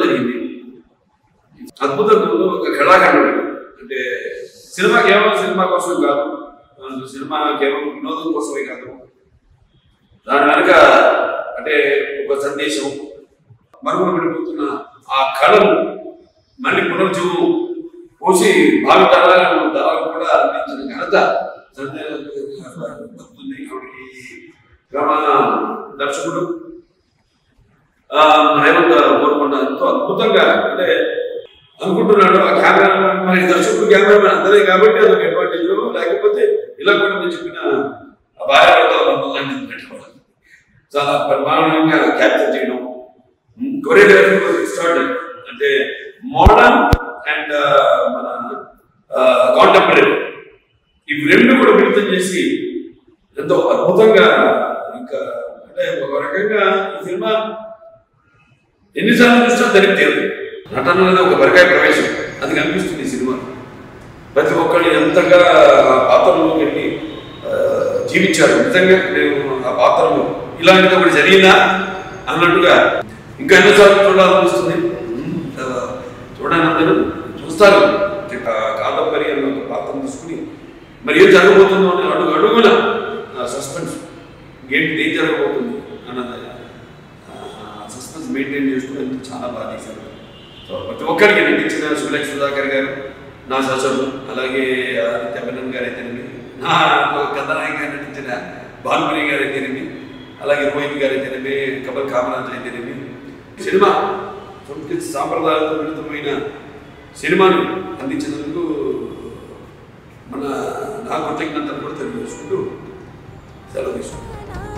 జరిగింది అద్భుతంలో ఒక కళాఖండం అంటే సినిమా కేవలం సినిమా కోసమే కాదు ఆ, సినిమా కేవలం వినోదం కోసమే కాదు దాని వెనక అంటే ఒక సందేశం మరుగున పడిపోతున్న ఆ కళను మళ్ళీ పునర్జీవం పోసి భావి తరాలను తరాలకు కూడా అందించిన ఘనత సంజయ్ దక్కుతుంది ఆవిడకి ప్రమాణ దర్శకుడు ఆ, రేవంత్ కోరుకున్న ఎంతో అద్భుతంగా అంటే అనుకుంటున్నాడు ఆ కెమెరా మరి దర్శకుడు కెమెరామెన్ అందరే కాబట్టి అదొక అడ్వాంటేజ్ లేకపోతే ఇలా కూడా నేను చెప్పిన ఆ భార్యాభర్తల బంధం లాంటిది పెట్టుకోవాలి చాలా పరిమాణంగా క్యాప్చర్ చేయడం కొరియోగ్రఫీ ఎక్స్ట్రాడనరీ అంటే మోడర్న్ అండ్ మన కాంటెంపరీ ఇవి రెండు కూడా మిళితం చేసి ఎంతో అద్భుతంగా ఇంకా అంటే ఒక రకంగా ఈ సినిమా ఎన్నిసార్లు చూసినా దానికి తీరదు నటన అనేది ఒక బరికాయ ప్రవేశం అది కనిపిస్తుంది ఈ సినిమా ప్రతి ఒక్కళ్ళు ఎంతగా ఆ పాత్రలోకి వెళ్ళి ఆ, జీవించారు నిజంగా నేను ఆ పాత్రలో ఇలాంటిది ఒకటి జరిగిందా అన్నట్టుగా ఇంకా ఎన్నోసార్లు చూడాలనిపిస్తుంది ఉమ్, ఆ, చూడండి అందరూ చూస్తారు ఆ కాదంబరి అన్న ఒక పాత్రను తీసుకుని మరి ఏం జరగబోతుందో అని అడుగు అడుగున సస్పెన్స్ ఏంటి ఏం జరగబోతుంది అన్నది సస్పెన్స్ మెయింటైన్ చేసుకుని ఎంత చాలా బాగా తీశారు సో ప్రతి ఒక్కరికి నటించిన సులేఖ సుధాకర్ గారు నా సచరు అలాగే ఆదిత్య మెనన్ గారు అయితేనేమి నా కథనాయక గారు నటించిన భానుమణి గారు అయితేనేమి అలాగే రోహిత్ గారు అయితేనేమి కబల్ కామరాజ్ అయితేనేమి సినిమా సంస్కృతి సాంప్రదాయాలతో మిళితమైన సినిమాను అందించినందుకు మన నా కృతజ్ఞతలు కూడా తెలియజేసుకుంటూ సెలవు తీసుకుంటాం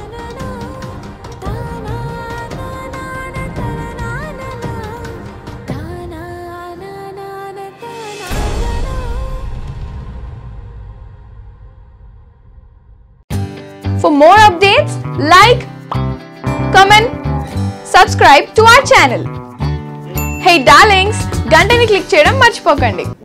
For more updates, like, comment, subscribe to our channel. Hey darlings, గంటని click చేయడం మర్చిపోకండి